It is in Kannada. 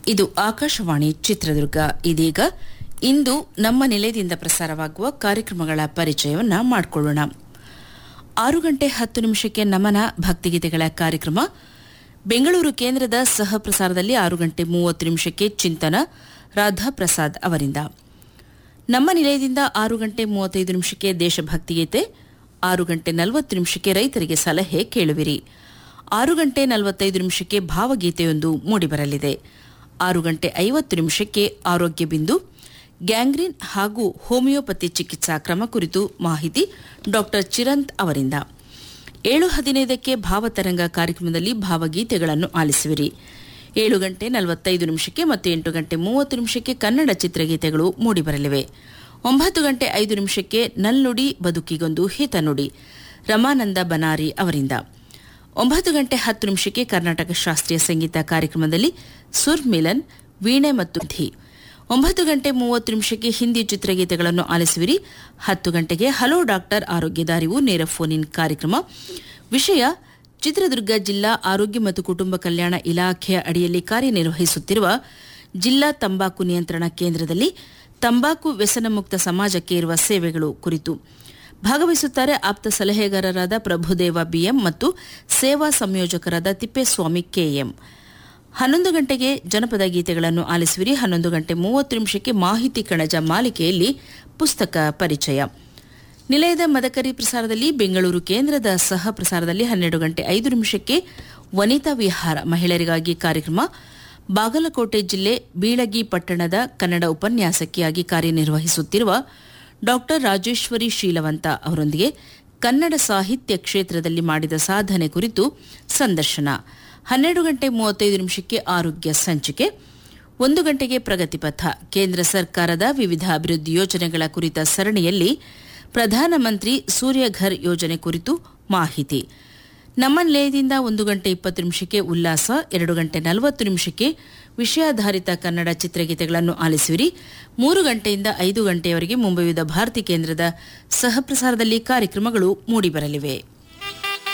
ಇದು ಆಕಾಶವಾಣಿ ಚಿತ್ರದುರ್ಗ ಇದೀಗ ಇಂದು ನಮ್ಮ ನಿಲಯದಿಂದ ಪ್ರಸಾರವಾಗುವ ಕಾರ್ಯಕ್ರಮಗಳ ಪರಿಚಯವನ್ನ ಮಾಡಿಕೊಳ್ಳೋಣ ಆರು ಗಂಟೆ ಹತ್ತು ನಿಮಿಷಕ್ಕೆ ನಮನ ಭಕ್ತಿಗೀತೆಗಳ ಕಾರ್ಯಕ್ರಮ ಬೆಂಗಳೂರು ಕೇಂದ್ರದ ಸಹ ಪ್ರಸಾರದಲ್ಲಿ ಆರು ಗಂಟೆ ಮೂವತ್ತು ನಿಮಿಷಕ್ಕೆ ಚಿಂತನ ರಾಧಾ ಪ್ರಸಾದ್ ಅವರಿಂದ ನಮ್ಮ ನಿಲಯದಿಂದ ಆರು ಗಂಟೆ ಮೂವತ್ತೈದು ನಿಮಿಷಕ್ಕೆ ದೇಶಭಕ್ತಿಗೀತೆ ಆರು ಗಂಟೆ ನಲವತ್ತು ನಿಮಿಷಕ್ಕೆ ರೈತರಿಗೆ ಸಲಹೆ ಕೇಳುವಿರಿ ಆರು ಗಂಟೆ ನಲವತ್ತೈದು ನಿಮಿಷಕ್ಕೆ ಭಾವಗೀತೆಯೊಂದು ಮೂಡಿಬರಲಿದೆ ಆರು ಗಂಟೆ ಐವತ್ತು ನಿಮಿಷಕ್ಕೆ ಆರೋಗ್ಯ ಬಿಂದು ಗ್ಯಾಂಗ್ರೀನ್ ಹಾಗೂ ಹೋಮಿಯೋಪತಿ ಚಿಕಿತ್ಸಾ ಕ್ರಮ ಕುರಿತು ಮಾಹಿತಿ ಡಾ ಚಿರಂತ್ ಅವರಿಂದ ಏಳು ಹದಿನೈದಕ್ಕೆ ಭಾವತರಂಗ ಕಾರ್ಯಕ್ರಮದಲ್ಲಿ ಭಾವಗೀತೆಗಳನ್ನು ಆಲಿಸುವಿರಿ ಏಳು ಗಂಟೆ ನಲವತ್ತೈದು ನಿಮಿಷಕ್ಕೆ ಮತ್ತು ಎಂಟು ಗಂಟೆ ಮೂವತ್ತು ನಿಮಿಷಕ್ಕೆ ಕನ್ನಡ ಚಿತ್ರಗೀತೆಗಳು ಮೂಡಿಬರಲಿವೆ ಒಂಬತ್ತು ಗಂಟೆ ಐದು ನಿಮಿಷಕ್ಕೆ ನಲ್ನುಡಿ ಬದುಕಿಗೊಂದು ಹಿತನುಡಿ ರಮಾನಂದ ಬನಾರಿ ಅವರಿಂದ ಒಂಬತ್ತು ಗಂಟೆ ಹತ್ತು ನಿಮಿಷಕ್ಕೆ ಕರ್ನಾಟಕ ಶಾಸ್ತ್ರೀಯ ಸಂಗೀತ ಕಾರ್ಯಕ್ರಮದಲ್ಲಿ ಸುರ್ ಮಿಲನ್ ವೀಣೆ ಮತ್ತು ಧಿ ಒಂಬತ್ತು ಗಂಟೆ ಮೂವತ್ತು ನಿಮಿಷಕ್ಕೆ ಹಿಂದಿ ಚಿತ್ರಗೀತೆಗಳನ್ನು ಆಲಿಸುವಿರಿ ಹತ್ತು ಗಂಟೆಗೆ ಹಲೋ ಡಾಕ್ಟರ್ ಆರೋಗ್ಯದ ಅರಿವು ನೇರ ಫೋನ್ ಇನ್ ಕಾರ್ಯಕ್ರಮ ವಿಷಯ ಚಿತ್ರದುರ್ಗ ಜಿಲ್ಲಾ ಆರೋಗ್ಯ ಮತ್ತು ಕುಟುಂಬ ಕಲ್ಯಾಣ ಇಲಾಖೆಯ ಅಡಿಯಲ್ಲಿ ಕಾರ್ಯನಿರ್ವಹಿಸುತ್ತಿರುವ ಜಿಲ್ಲಾ ತಂಬಾಕು ನಿಯಂತ್ರಣ ಕೇಂದ್ರದಲ್ಲಿ ತಂಬಾಕು ವ್ಯಸನ ಮುಕ್ತ ಸಮಾಜಕ್ಕೆ ಇರುವ ಸೇವೆಗಳು ಕುರಿತು ಭಾಗವಹಿಸುತ್ತಾರೆ ಆಪ್ತ ಸಲಹೆಗಾರರಾದ ಪ್ರಭುದೇವ ಬಿಎಂ ಮತ್ತು ಸೇವಾ ಸಂಯೋಜಕರಾದ ತಿಪ್ಪೇಸ್ವಾಮಿ ಕೆಎಂ ಹನ್ನೊಂದು ಗಂಟೆಗೆ ಜನಪದ ಗೀತೆಗಳನ್ನು ಆಲಿಸುವಿರಿ ಹನ್ನೊಂದು ಗಂಟೆ ಮೂವತ್ತು ನಿಮಿಷಕ್ಕೆ ಮಾಹಿತಿ ಕಣಜ ಮಾಲಿಕೆಯಲ್ಲಿ ಪುಸ್ತಕ ಪರಿಚಯ ನಿಲಯದ ಮದಕರಿ ಪ್ರಸಾರದಲ್ಲಿ ಬೆಂಗಳೂರು ಕೇಂದ್ರದ ಸಹ ಪ್ರಸಾರದಲ್ಲಿ ಹನ್ನೆರಡು ಗಂಟೆ ಐದು ನಿಮಿಷಕ್ಕೆ ವನಿತಾ ವಿಹಾರ ಮಹಿಳೆಯರಿಗಾಗಿ ಕಾರ್ಯಕ್ರಮ ಬಾಗಲಕೋಟೆ ಜಿಲ್ಲೆ ಬೀಳಗಿ ಪಟ್ಟಣದ ಕನ್ನಡ ಉಪನ್ಯಾಸಕಿಯಾಗಿ ಕಾರ್ಯನಿರ್ವಹಿಸುತ್ತಿರುವ ಡಾ ರಾಜೇಶ್ವರಿ ಶೀಲವಂತ ಅವರೊಂದಿಗೆ ಕನ್ನಡ ಸಾಹಿತ್ಯ ಕ್ಷೇತ್ರದಲ್ಲಿ ಮಾಡಿದ ಸಾಧನೆ ಕುರಿತು ಸಂದರ್ಶನ ಹನ್ನೆರಡು ಗಂಟೆ ಮೂವತ್ತೈದು ನಿಮಿಷಕ್ಕೆ ಆರೋಗ್ಯ ಸಂಚಿಕೆ ಒಂದು ಗಂಟೆಗೆ ಪ್ರಗತಿಪಥ ಕೇಂದ್ರ ಸರ್ಕಾರದ ವಿವಿಧ ಅಭಿವೃದ್ಧಿ ಯೋಜನೆಗಳ ಕುರಿತ ಸರಣಿಯಲ್ಲಿ ಪ್ರಧಾನಮಂತ್ರಿ ಸೂರ್ಯಘರ್ ಯೋಜನೆ ಕುರಿತು ಮಾಹಿತಿ ನಮ್ಮ ನಿಲಯದಿಂದ ಒಂದು ಗಂಟೆ ಇಪ್ಪತ್ತು ನಿಮಿಷಕ್ಕೆ ಉಲ್ಲಾಸ ಎರಡು ಗಂಟೆ ನಲವತ್ತು ನಿಮಿಷಕ್ಕೆ ವಿಷಯಾಧಾರಿತ ಕನ್ನಡ ಚಿತ್ರಗೀತೆಗಳನ್ನು ಆಲಿಸುವಿರಿ ಮೂರು ಗಂಟೆಯಿಂದ ಐದು ಗಂಟೆಯವರೆಗೆ ಮುಂಬೈದ ಭಾರತಿ ಕೇಂದ್ರದ ಸಹಪ್ರಸಾರದಲ್ಲಿ ಕಾರ್ಯಕ್ರಮಗಳು ಮೂಡಿಬರಲಿವೆ